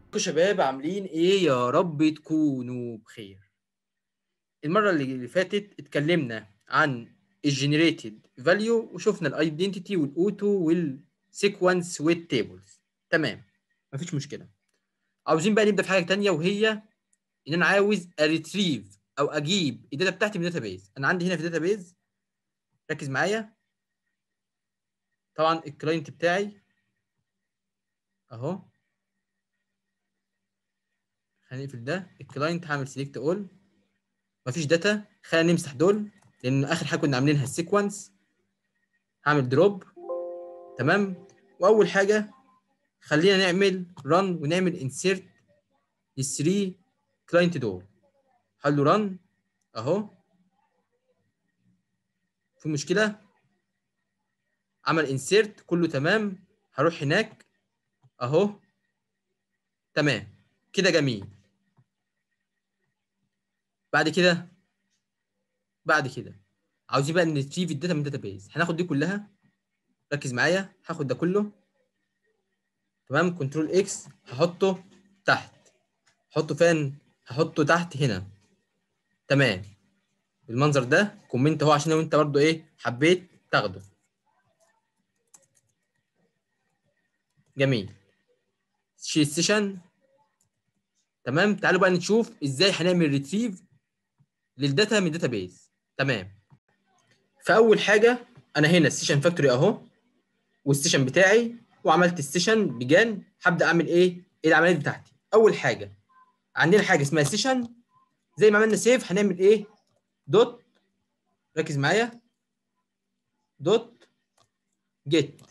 ازيكم يا شباب عاملين ايه يا رب تكونوا بخير المره اللي فاتت اتكلمنا عن الجنريتد فاليو وشفنا الايدنتيتي والاوتو والسيكونس والتيبلز تمام مفيش مشكله عاوزين بقى نبدا في حاجه تانية وهي ان انا عاوز اريتريف او اجيب الداتا بتاعتي من الداتابيز انا عندي هنا في الداتابيز ركز معايا طبعا الكلاينت بتاعي اهو خلينا نقفل ده الكلاينت هعمل سيلكت اول مفيش داتا خلينا نمسح دول لان اخر حاجه كنا عاملينها السيكونس هعمل دروب تمام واول حاجه خلينا نعمل رن ونعمل انسيرت للثري كلاينت دول هقول له رن اهو في مشكله عمل انسيرت كله تمام هروح هناك اهو تمام كده جميل بعد كده بعد كده عاوزين بقى نريتريف الداتا من الداتابيز هناخد دي كلها ركز معايا هاخد ده كله تمام كنترول اكس هحطه تحت هحطه فين هحطه تحت هنا تمام بالمنظر ده كومنت اهو عشان لو انت برضو ايه حبيت تاخده جميل شيل السيشن تمام تعالوا بقى نشوف ازاي هنعمل ريتريف للداتا من الداتابيز تمام فاول حاجه انا هنا السيشن فاكتوري اهو والسيشن بتاعي وعملت السيشن بجان هبدا اعمل ايه العمليات بتاعتي اول حاجه عندنا حاجه اسمها سيشن زي ما عملنا سيف هنعمل ايه دوت ركز معايا دوت جيت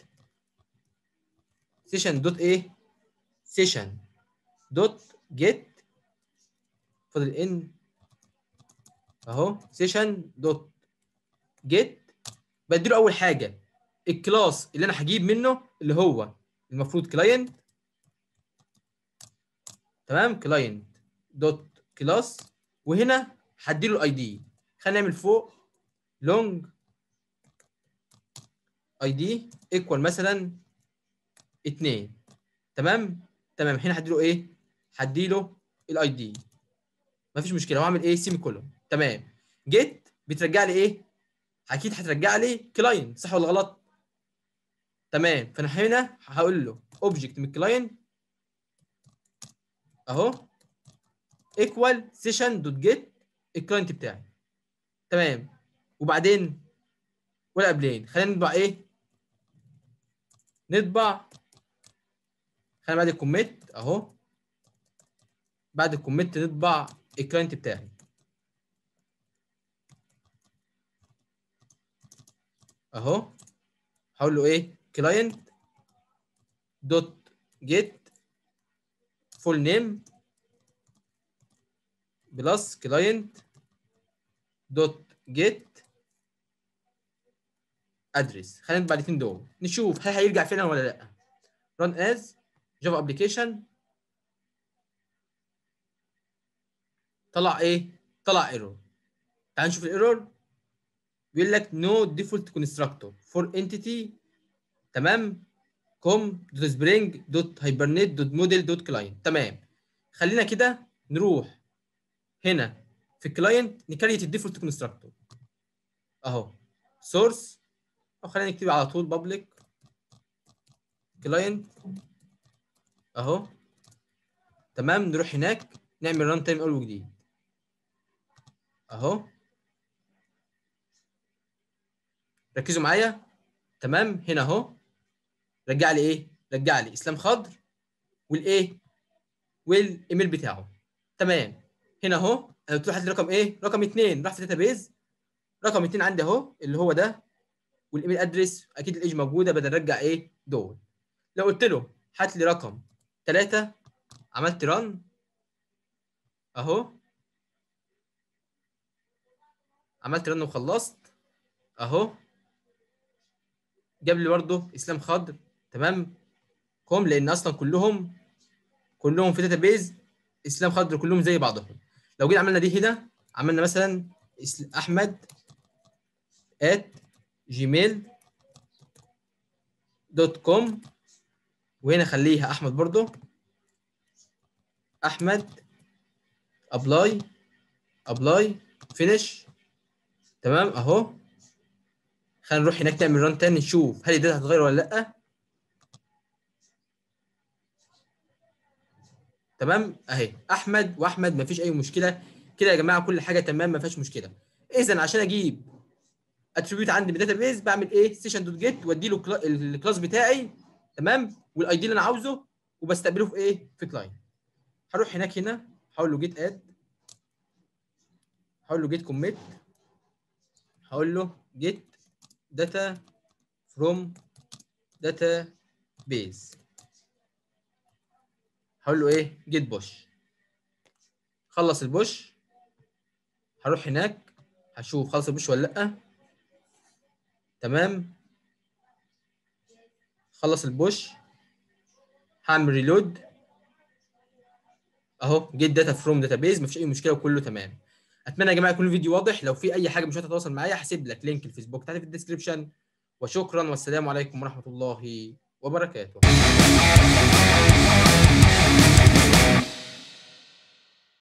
سيشن دوت ايه سيشن دوت جيت فاضل ان اهو سيشن دوت جيت بديله اول حاجه الكلاس اللي انا هجيب منه اللي هو المفروض كلاينت تمام كلاينت دوت كلاس وهنا هديله الاي دي خلينا نعمل فوق لونج اي دي ايكوال مثلا 2 تمام تمام هنا هديله ايه هديله الاي دي مفيش مشكله وهعمل ايه سيمي كولون تمام جيت بترجع لي ايه اكيد هترجع لي كلاينت صح ولا غلط تمام فانا هنا هقول له اوبجكت من الكلاينت اهو ايكوال سيشن دوت جيت الكلاينت بتاعي تمام وبعدين ولا قبلين خلينا نطبع ايه نطبع خلينا بعد الكوميت اهو بعد الكوميت نطبع الكلاينت بتاعي اهو هقول له ايه كلاينت دوت جيت فول نيم بلس كلاينت دوت جيت ادرس خلينا نطبع الاثنين دول نشوف هل هيرجع فعلا ولا لا run as جافا ابلكيشن طلع ايه طلع ايرور تعال نشوف الايرور بيقول لك نو ديفولت كونستراكتور فور انتيتي تمام كوم دوت سبرينج دوت هايبرنيت دوت موديل دوت كلاينت تمام خلينا كده نروح هنا في الكلاينت نكريت الديفولت كونستراكتور اهو سورس او خلينا نكتب على طول بابليك كلاينت اهو تمام نروح هناك نعمل ران تايم اول وجديد اهو ركزوا معايا تمام هنا اهو رجع لي ايه رجع لي اسلام خضر والايه والايميل بتاعه تمام هنا اهو انا قلت له هات لي رقم ايه رقم اثنين راح في الداتابيز رقم اثنين عندي اهو اللي هو ده والايميل ادرس اكيد الايج موجوده بدل ارجع ايه دول لو قلت له هات لي رقم ثلاثة عملت ران اهو عملت رن وخلصت اهو جاب لي برضه اسلام خضر تمام كوم لان اصلا كلهم كلهم في داتابيز اسلام خضر كلهم زي بعضهم لو جينا عملنا دي هنا عملنا مثلا احمد ات جيميل دوت كوم وهنا خليها احمد برضه احمد ابلاي ابلاي فينيش تمام اهو خلينا نروح هناك نعمل ران تاني نشوف هل الداتا هتتغير ولا لا تمام اهي احمد واحمد مفيش اي مشكله كده يا جماعه كل حاجه تمام ما فيهاش مشكله اذا عشان اجيب اتريبيوت عندي من الداتا بيز بعمل ايه سيشن دوت جيت وادي له الكلاس بتاعي تمام والاي دي اللي انا عاوزه وبستقبله في ايه في كلاين هروح هناك هنا هقول له جيت اد هقول له جيت كوميت هقول له جيت داتا فروم داتا بيز هقول له ايه جيت بوش خلص البوش هروح هناك هشوف خلص البوش ولا لا تمام خلص البوش هعمل ريلود اهو جيت داتا فروم داتا بيز مفيش اي مشكله وكله تمام اتمنى يا جماعه يكون الفيديو واضح لو في اي حاجه مش هتتواصل معايا هسيب لك لينك الفيسبوك تحت في الديسكربشن وشكرا والسلام عليكم ورحمه الله وبركاته